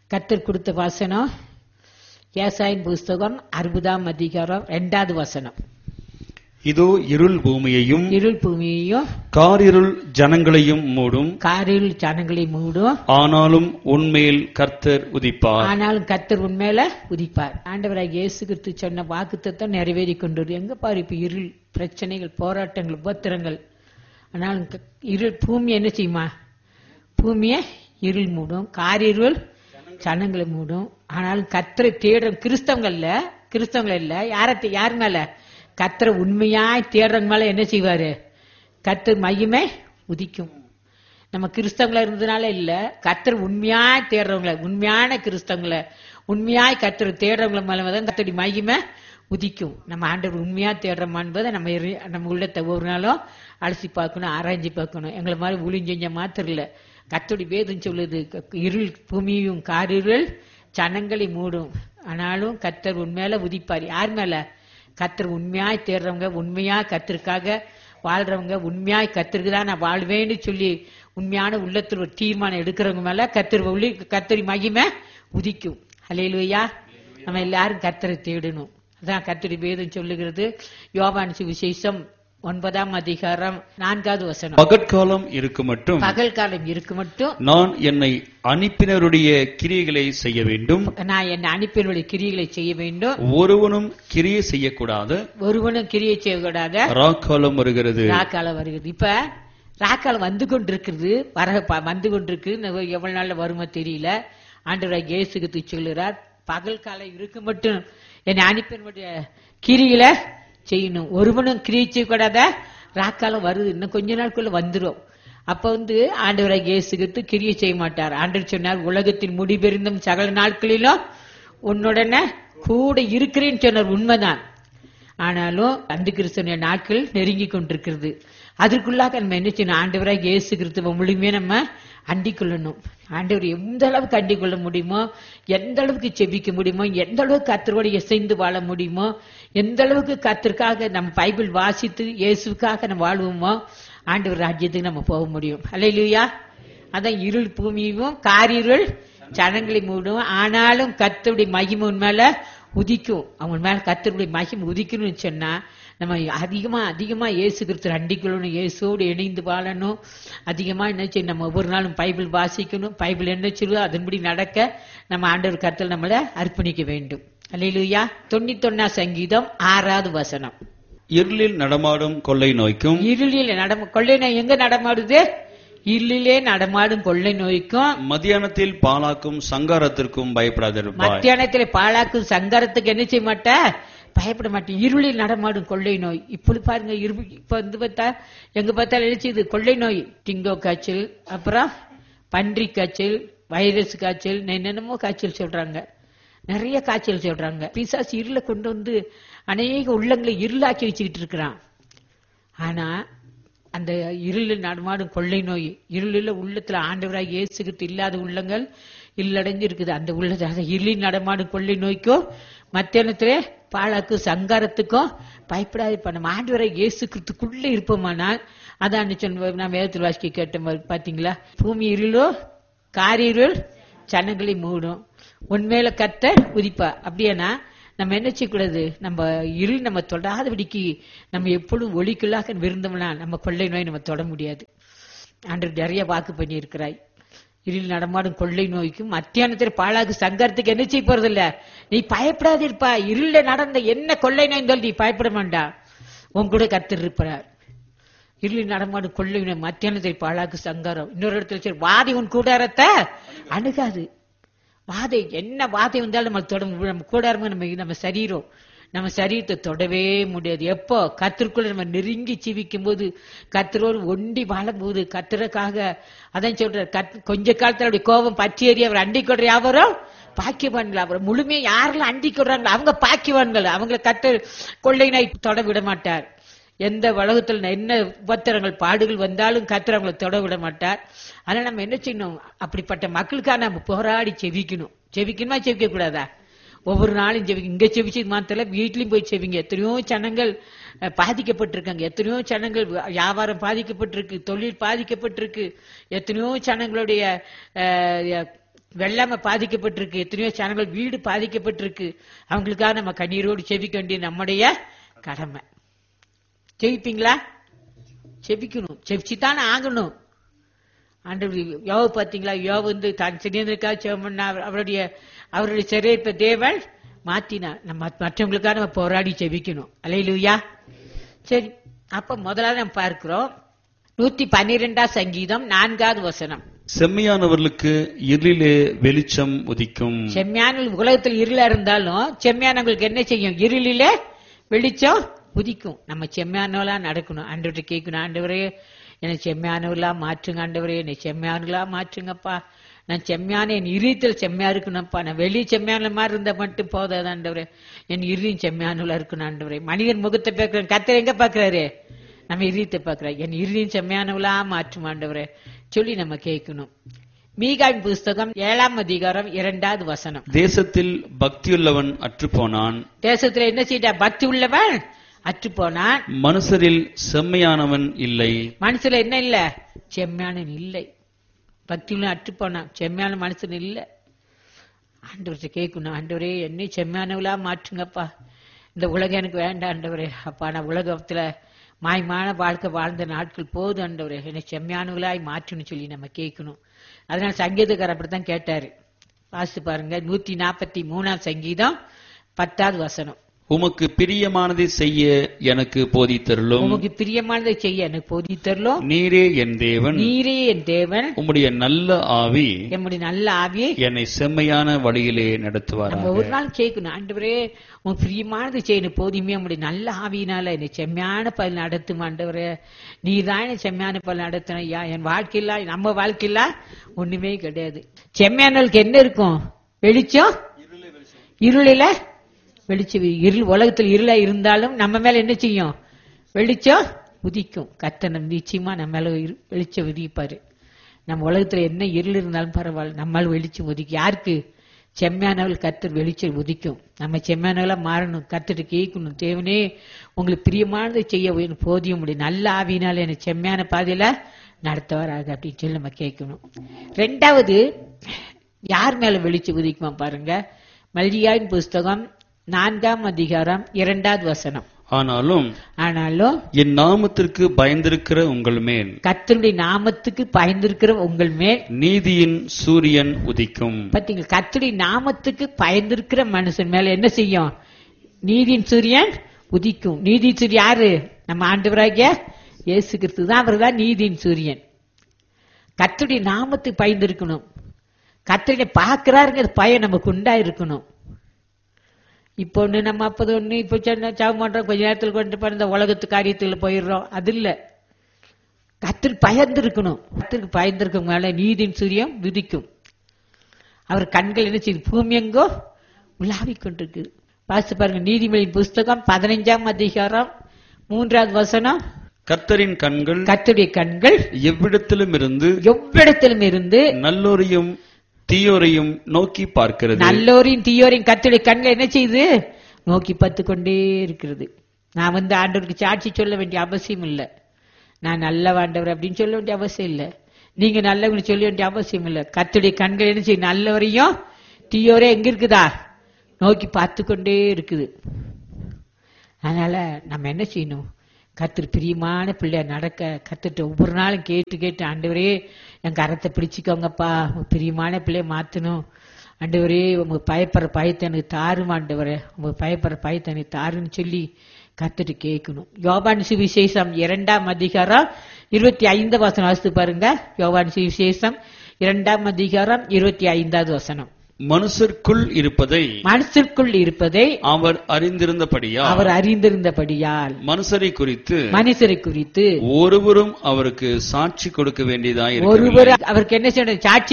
கத்தர் கொடுத்த வசனம் ஏசாயின் புஸ்தகம் அறுபதாம் அதிகாரம் இரண்டாவது வசனம் இதோ இருள் பூமியையும் இருள் பூமியையும் காரிருள் ஜனங்களையும் மூடும் காரில் ஜனங்களை மூடும் ஆனாலும் உன்மேல் கர்த்தர் உதிப்பார் ஆனாலும் கத்தர் உண்மையில உதிப்பார் ஆண்டவராக இயேசு கிறிஸ்து சொன்ன வாக்குத்தத்தம் நிறைவேறி கொண்டு எங்க பாரு இப்ப இருள் பிரச்சனைகள் போராட்டங்கள் உபத்திரங்கள் ஆனாலும் க- இருள் பூமி என்ன செய்யுமா பூமியை இருள் மூடும் காரிருள் ஜனங்களை மூடும் ஆனாலும் கத்தரை தேடுற கிறிஸ்தவங்கள்ல கிறிஸ்தவங்கள் இல்ல யார யார் மேல கத்தரை உண்மையாய் தேடுறவங்க மேல என்ன செய்வாரு கத்தர் மையமே உதிக்கும் நம்ம கிறிஸ்தவங்களா இருந்ததுனால இல்ல கத்தர் உண்மையாய் தேடுறவங்கள உண்மையான கிறிஸ்தவங்கள உண்மையாய் கத்தர் தேடுறவங்கள மேல தான் கத்தடி மகிமை உதிக்கும் நம்ம ஆண்டவர் உண்மையா தேடுறோமா என்பதை நம்ம எரி- நம்ம உள்ளத்தை ஒரு நாளும் அலசி பார்க்கணும் ஆராய்ஞ்சு பார்க்கணும் எங்களை மாதிரி ஊழியம் செஞ்ச மாத்திரம் இல்ல கத்தோடி வேதம் சொல்லுது க- இருள் பூமியும் காரிருள் ஜனங்களை மூடும் ஆனாலும் கத்தர் உண்மையில உதிப்பார் யார் மேல கத்தர் உண்மையாய் தேடுறவங்க உண்மையா கத்தருக்காக வாழ்றவங்க உண்மையாய் கத்தருக்கு தான் நான் வாழ்வேன்னு சொல்லி உண்மையான உள்ளத்தில் ஒரு தீர்மானம் எடுக்கிறவங்க மேல கத்தர் ஒளி கத்தரி மகிமை உதிக்கும் ஹalleluya நம்ம எல்லாரும் கத்தரை தேடணும் அதான் கத்தரி வேதம் சொல்லுகிறது யோவான் விசேஷம் ஒன்பதாம் அதிகாரம் நான்காவது வசனம் பகற்காலம் இருக்கு மட்டும் பகல் காலம் இருக்கு மட்டும் நான் என்னை அனுப்பினருடைய கிரியைகளை செய்ய வேண்டும் நான் என் அனுப்பினுடைய கிரியைகளை செய்ய வேண்டும் ஒருவனும் கிரியை செய்யக்கூடாது ஒருவனும் கிரியை செய்யக்கூடாத ராக்காலம் வருகிறது ராக்காலம் வருகிறது இப்ப ராக்காலம் வந்து கொண்டிருக்கிறது வர ப- வந்து கொண்டிருக்கு இன்னும் எவ்வளவு நாள்ல வருமோ தெரியல ஆண்டவராக இயேசுக்கு சொல்லுறார் பகல் காலம் இருக்கு மட்டும் என்னை அனுப்பினுடைய கிரிகளை செய்யணும் ஒருவனும் கிரியை செய்யக்கூடாத ராக்காலம் வருது இன்னும் கொஞ்ச நாட்குள்ள வந்துரும் அப்ப வந்து ஆண்டவராக இயேசுகிட்டு கிரியை செய்ய மாட்டார் ஆண்டவர் சொன்னார் உலகத்தின் முடிபெருந்தும் சகல நாட்களிலும் உன்னுடனே கூட இருக்கிறேன்னு சொன்னார் உண்மைதான் ஆனாலும் அந்த கிறிஸ்தனுடைய நாட்கள் நெருங்கி கொண்டிருக்கிறது அதற்குள்ளாக நம்ம என்ன செய்யணும் ஆண்டவராக இயேசு கிறிஸ்துவ முழுமையா நம்ம அண்டிக் கொள்ளணும் ஆண்டவர் எந்த அளவுக்கு அண்டிக் கொள்ள முடியுமோ எந்த அளவுக்கு செபிக்க முடியுமோ எந்த அளவுக்கு கத்தரோடு இசைந்து வாழ முடியுமோ எந்த அளவுக்கு கத்திற்காக நம்ம பைபிள் வாசித்து இயேசுக்காக நம்ம வாழ்வோமோ ஆண்டவர் ராஜ்யத்துக்கு நம்ம போக முடியும் அல்லையா அதான் இருள் பூமியும் காரிருள் ஜனங்களை மூடும் ஆனாலும் கத்தருடைய மகிமை உன் மேல உதிக்கும் அவங்க மேல கத்தருடைய மகிமை உதிக்கணும்னு சொன்னா நம்ம அதிகமா அதிகமா இயேசு கிறிஸ்து அண்டிக்கொள்ளணும் இயேசுவோடு இணைந்து வாழணும் அதிகமா என்ன செய்யணும் நம்ம ஒவ்வொரு நாளும் பைபிள் வாசிக்கணும் பைபிள் என்ன சொல்லுதோ அதன்படி நடக்க நம்ம ஆண்டவர் கருத்தில் நம்மள அர்ப்பணிக்க வேண்டும் அல்லையிலுயா தொண்ணூத்தொன்னா சங்கீதம் ஆறாவது வசனம் இருளில் நடமாடும் கொள்ளை நோய்க்கும் இருளில் நடம கொள்ளை நோய் எங்க நடமாடுது இருளிலே நடமாடும் கொள்ளை நோய்க்கும் மத்தியானத்தில் பாலாக்கும் சங்காரத்திற்கும் பயப்படாதிருப்பாய் மத்தியானத்துல பாழாக்கும் சங்கரத்துக்கு என்ன செய்ய மாட்ட பயப்பட மாட்டேன் இருளில் நடமாடும் கொள்ளை நோய் இப்படி பாருங்க இருபு இப்ப வந்து பார்த்தா எங்க பார்த்தாலும் எழுச்சிது கொள்ளை நோய் டிங்கோ காய்ச்சல் அப்புறம் பன்றி காய்ச்சல் வைரஸ் காய்ச்சல் என்னென்னமோ காய்ச்சல் சொல்றாங்க நிறைய காய்ச்சல் சொல்றாங்க பிசாசு இருளை கொண்டு வந்து அநேக உள்ளங்களை இருளாக்கி வச்சுக்கிட்டு இருக்கிறான் ஆனா அந்த இருளில் நடமாடும் கொள்ளை நோய் இருளில் உள்ளத்துல ஆண்டவராக இயேசுகிட்டு இல்லாத உள்ளங்கள் இல்லடைஞ்சு இருக்குது அந்த உள்ளது அந்த இருளில் நடமாடும் கொள்ளை நோய்க்கும் மத்தியானத்திலே பாழாக்கும் சங்காரத்துக்கும் பயப்படாது இப்ப நம்ம ஆண்டவராக இயேசு கிறிஸ்துக்குள்ள இருப்போமானால் அதான் சொன்ன நான் வேதத்தில் வாசிக்க கேட்ட மாதிரி பாத்தீங்களா பூமி இருளோ காரிருள் ஜனங்களை மூடும் உண்மையில கத்த உதிப்பா அப்படியானா நம்ம என்ன செய்யக்கூடாது நம்ம இருள் நம்ம தொடாதபடிக்கு நம்ம எப்பொழுதும் ஒளிக்குள்ளாக விருந்தோம்னா நம்ம கொள்ளை நோய் நம்ம தொட முடியாது ஆண்டு நிறைய வாக்கு பண்ணி இருக்கிறாய் இருள் நடமாடும் கொள்ளை நோய்க்கும் மத்தியானத்தில் பாழாக்கு சங்கரத்துக்கு என்ன செய்ய போறது இல்ல நீ பயப்படாதிருப்பா இருள நடந்த என்ன கொள்ளை நோய் சொல்லி நீ பயப்பட வேண்டாம் உன் கூட கத்தர் இருப்பார் இருளில் நடமாடும் கொள்ளை நோய் மத்தியானத்தில் பாழாக்கு சங்காரம் இன்னொரு இடத்துல சரி வாதி உன் கூடாரத்தை அணுகாது வாதை என்ன வாதை வந்தாலும் நம்ம தொட முடியாது. நம்ம கூடாரமா நம்ம நம்ம சரீரம் நம்ம சரீரத்தை தொடவே முடியாது எப்போ கத்திற்குள்ள நம்ம நெருங்கி ஜீவிக்கும் போது கத்தரோடு ஒண்டி வாழும்போது கத்தருக்காக அதான் சொல்ற கத் கொஞ்ச காலத்துல அப்படி கோபம் பற்றி ஏறி அவர் அண்டி கொள்ற யாவரும் பாக்கியவான்கள் அவர் முழுமையா யாரெல்லாம் அண்டி கொள்றாங்களோ அவங்க பாக்கியவான்கள் அவங்களை கத்த கொள்ளை நாய் தொட விட மாட்டார் எந்த உலகத்துல என்ன உபத்திரங்கள் பாடுகள் வந்தாலும் கத்தர் அவங்களை தொட விட மாட்டார் அதனால நம்ம என்ன செய்யணும் அப்படிப்பட்ட மக்களுக்காக நம்ம போராடி செவிக்கணும் செவிக்கணுமா செவிக்க கூடாதா ஒவ்வொரு நாளும் செவி இங்க செவிச்சு மாத்திர வீட்லயும் போய் செவிங்க எத்தனையோ ஜனங்கள் அஹ், பாதிக்கப்பட்டிருக்காங்க எத்தனையோ ஜனங்கள் வியாபாரம் பாதிக்கப்பட்டிருக்கு தொழில் பாதிக்கப்பட்டிருக்கு எத்தனையோ ஜனங்களுடைய அஹ், வெள்ளாம பாதிக்கப்பட்டிருக்கு எத்தனையோ சேனல்கள் வீடு பாதிக்கப்பட்டிருக்கு அவங்களுக்காக நம்ம கண்ணீரோடு செபிக்க வேண்டிய நம்முடைய கடமை ஜெயிப்பீங்களா செபிக்கணும் செபிச்சுத்தானே ஆகணும் ஆண்டவர் யோவ பாத்தீங்களா யோவ வந்து தான் சிறியதற்காக செவம் பண்ண அவருடைய அவருடைய சிறைப்ப தேவன் மாத்தினா நம்ம மற்றவங்களுக்காக நம்ம போராடி செபிக்கணும் அலையிலுயா சரி அப்ப முதலாவது நம்ம பார்க்கிறோம் நூத்தி பன்னிரெண்டாம் சங்கீதம் நான்காவது வசனம் செம்மையானவர்களுக்கு இருளிலே வெளிச்சம் உதிக்கும் செம்மையான உலகத்தில் இருளா இருந்தாலும் செம்மையானவங்களுக்கு என்ன செய்யும் இருளிலே வெளிச்சம் உதிக்கும் நம்ம செம்மையானவளா நடக்கணும் ஆண்டவர்கிட்ட கேட்கணும் ஆண்டவரே என்னை செம்மையானவளா மாற்றுங்க ஆண்டவரே என்னை செம்மையானவளா மாற்றுங்கப்பா நான் செம்மையான என் இறுதியில் செம்மையா இருக்கணும்ப்பா நான் வெளியே செம்மையான மாதிரி இருந்தா மட்டும் போதாது ஆண்டவரே என் இறுதியும் செம்மையானவளா இருக்கணும் ஆண்டவரே மனிதன் முகத்தை பார்க்கிறேன் கத்தர் எங்க பாக்குறாரு நம்ம இறுதியத்தை பார்க்கிறோம் என் இறுதியும் செம்மையானவளா மாற்றும் ஆண்டவரே சொல்லி நம்ம கேட்கணும் மீகாவின் புஸ்தகம் ஏழாம் அதிகாரம் இரண்டாவது வசனம் தேசத்தில் பக்தியுள்ளவன் அற்றுப்போனான் தேசத்துல என்ன செய்ய பக்தி உள்ளவன் அற்று போனான் மனுஷரில் செம்மையானவன் இல்லை மனசுல என்ன இல்ல செம்மையானன் இல்லை பக்தி உள்ள அற்று போனான் செம்மையான மனுஷன் இல்ல ஆண்டவர்கிட்ட கேட்கணும் ஆண்டவரே என்னை செம்மையானவளா மாற்றுங்கப்பா இந்த உலகம் எனக்கு வேண்டாம் ஆண்டவரே அப்பா நான் உலகத்துல மாயமான வாழ்க்கை வாழ்ந்த நாட்கள் போதும் ஆண்டவரே என்னை செம்மையானவளாய் மாற்றணும் சொல்லி நம்ம கேட்கணும் அதனால சங்கீதக்காரர் அப்படித்தான் கேட்டாரு வாசித்து பாருங்க நூத்தி நாற்பத்தி மூணாம் சங்கீதம் பத்தாவது வசனம் உமக்கு பிரியமானதை செய்ய எனக்கு போதித்தருளும் உமக்கு பிரியமானதை செய்ய எனக்கு போதி தரலும் நீரே என் தேவன் நீரே என் தேவன் உம்முடைய நல்ல ஆவி எம்முடைய நல்ல ஆவியை என்னை செம்மையான வழியிலே நம்ம நடத்துவாராக ஒரு நாள் கேட்கணும் ஆண்டவரே உன் பிரியமானது செய்யணும் போதுமே உங்களுடைய நல்ல ஆவியினால என்னை செம்மையான பல் நடத்தும் ஆண்டவரே நீ தான் என்னை செம்மையான பல் நடத்தணும் ஐயா என் வாழ்க்கையில நம்ம வாழ்க்கையில ஒண்ணுமே கிடையாது செம்மையானவளுக்கு என்ன இருக்கும் வெளிச்சம் இருளில வெளிச்சம் இருள் உலகத்தில் இருளா இருந்தாலும் நம்ம மேல என்ன செய்யும் வெளிச்சம் உதிக்கும் கத்தனம் நிச்சயமா நம்ம மேல இரு- வெளிச்சம் உதிப்பாரு நம்ம உலகத்துல என்ன இருள் இருந்தாலும் பரவாயில்ல நம்மால் வெளிச்சம் உதிக்கும் யாருக்கு செம்மையானவள் கத்தர் வெளிச்சம் உதிக்கும் நம்ம செம்மையானவளா மாறணும் கத்தர் கேட்கணும் தேவனே உங்களுக்கு பிரியமானதை செய்ய வேணும் போதிய முடியும் நல்ல ஆவியினால எனக்கு செம்மையான பாதையில நடத்துவாராக அப்படின்னு சொல்லி நம்ம கேட்கணும் ரெண்டாவது யார் மேல வெளிச்சம் உதிக்குமா பாருங்க மல்லியாவின் புஸ்தகம் நான்காம் அதிகாரம் இரண்டாவது வசனம் ஆனாலும் ஆனாலும் என் நாமத்திற்கு பயந்திருக்கிற உங்கள் மேல் கத்தருடைய நாமத்துக்கு பயந்திருக்கிற உங்கள் மேல் நீதியின் சூரியன் உதிக்கும் பாத்தீங்களா கர்த்தருடைய நாமத்துக்கு பயந்திருக்கிற மனுஷன் மேல என்ன செய்யும் நீதியின் சூரியன் உதிக்கும் நீதி சூரியன் யாரு நம்ம ஆண்டவராகிய இயேசு கிறிஸ்து தான் அவர் தான் நீதியின் சூரியன் கர்த்தருடைய நாமத்துக்கு பயந்திருக்கணும் கர்த்தருடைய பார்க்கிறாருங்கிற பயம் நமக்கு உண்டா இருக்கணும் இப்போ ஒண்ணு நம்ம அப்போது ஒண்ணு இப்போ சொன்ன சாவு பண்றோம் கொஞ்ச நேரத்தில் கொண்டு போய் இந்த உலகத்து காரியத்துல போயிடுறோம் அது இல்ல கத்திற்கு பயந்து இருக்கணும் கத்திற்கு பயந்திருக்கும் மேல நீதியின் சூரியன் விதிக்கும் அவர் கண்கள் என்ன செய்யுது பூமி எங்கோ உலாவிக் கொண்டிருக்கு வாசித்து பாருங்க நீதிமொழி புஸ்தகம் பதினைஞ்சாம் அதிகாரம் மூன்றாவது வசனம் கர்த்தரின் கண்கள் கர்த்தருடைய கண்கள் எவ்விடத்திலும் இருந்து எவ்விடத்திலும் இருந்து நல்லோரையும் தீயோரையும் நோக்கி பார்க்கிறது நல்லோரின் தீயோரின் கர்த்தருடைய கண்கள் என்ன செய்யுது நோக்கி பார்த்து கொண்டே இருக்கிறது நான் வந்து ஆண்டவருக்கு சாட்சி சொல்ல வேண்டிய அவசியம் இல்லை நான் நல்ல ஆண்டவர் அப்படின்னு சொல்ல வேண்டிய அவசியம் இல்லை நீங்க நல்லவங்க சொல்ல வேண்டிய அவசியம் இல்லை கர்த்தருடைய கண்கள் என்ன செய்யும் நல்லவரையும் தீயோரே எங்க இருக்குதா நோக்கி பார்த்து கொண்டே இருக்குது அதனால நம்ம என்ன செய்யணும் கர்த்தர் பிரியமான பிள்ளையா நடக்க கத்துட்டு ஒவ்வொரு நாளும் கேட்டு கேட்டு ஆண்டவரே என் கரத்தை பிடிச்சிக்கோங்கப்பா உங்க பிரியமான பிள்ளைய மாத்தணும் ஆண்டவரே உங்க பயப்படுற பயத்தை எனக்கு தாரும் ஆண்டவரே உங்க பயப்படுற பயத்தை எனக்கு தாருன்னு சொல்லி கத்துட்டு கேட்கணும் யோபான் சுவிசேஷம் இரண்டாம் அதிகாரம் இருபத்தி ஐந்து வசனம் வாசித்து பாருங்க யோபான் சுவிசேஷம் இரண்டாம் அதிகாரம் இருபத்தி ஐந்தாவது வசனம் மனுஷருக்குள் இருப்பதை மனசிற்குள் இருப்பதை அவர் அறிந்திருந்தபடியா அவர் அறிந்திருந்தபடியால் மனுஷரை குறித்து மனுஷரை குறித்து ஒருவரும் அவருக்கு சாட்சி கொடுக்க வேண்டியதாய் ஒருவர் அவருக்கு என்ன செய்யணும் சாட்சி